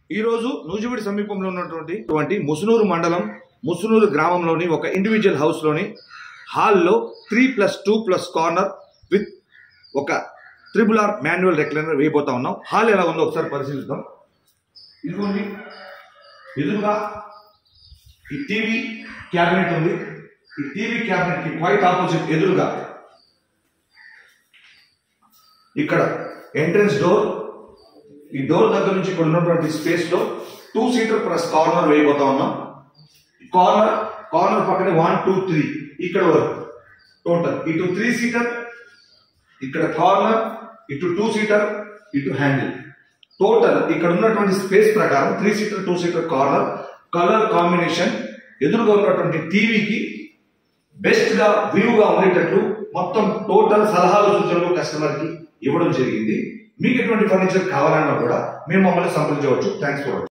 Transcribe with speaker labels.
Speaker 1: ఈ రోజు నూజివీడి సమీపంలో ఉన్నటువంటి అటువంటి ముసునూరు మండలం ముసునూరు గ్రామంలోని ఒక ఇండివిజువల్ హౌస్ లోని హాల్లో three plus two plus corner with ఒక త్రిబుల్ ఆర్ మాన్యువల్ రెక్లైనర్ వేయబోతా ఉన్నాం హాల్ ఎలా ఉందో ఒకసారి పరిశీలిద్దాం ఇదిగోండి ఎదురుగా ఈ టీవీ క్యాబినెట్ ఉంది ఈ టీవీ క్యాబినెట్ కి క్వైట్ ఆపోజిట్ ఎదురుగా ఇక్కడ ఎంట్రన్స్ డోర్ ఈ డోర్ దగ్గర నుంచి ఇక్కడ ఉన్నటువంటి స్పేస్ లో టూ సీటర్ ప్లస్ కార్నర్ వేయబోతా ఉన్నాం కార్నర్ కార్నర్ పక్కనే వన్ టూ త్రీ ఇక్కడ వరకు టోటల్ ఇటు త్రీ సీటర్ ఇక్కడ కార్నర్ ఇటు టూ సీటర్ ఇటు హ్యాండిల్ టోటల్ ఇక్కడ ఉన్నటువంటి స్పేస్ ప్రకారం three seater two seater corner colour combination ఎదురుగా ఉన్నటువంటి టీవీకి బెస్ట్ గా వ్యూ గా ఉండేటట్లు మొత్తం టోటల్ సలహాలు సూచనలు కస్టమర్ కి ఇవ్వడం జరిగింది మీకు ఎటువంటి ఫర్నిచర్ కావాలన్నా కూడా మేము మమ్మల్ని సంప్రదించవచ్చు థ్యాంక్స్ ఫర్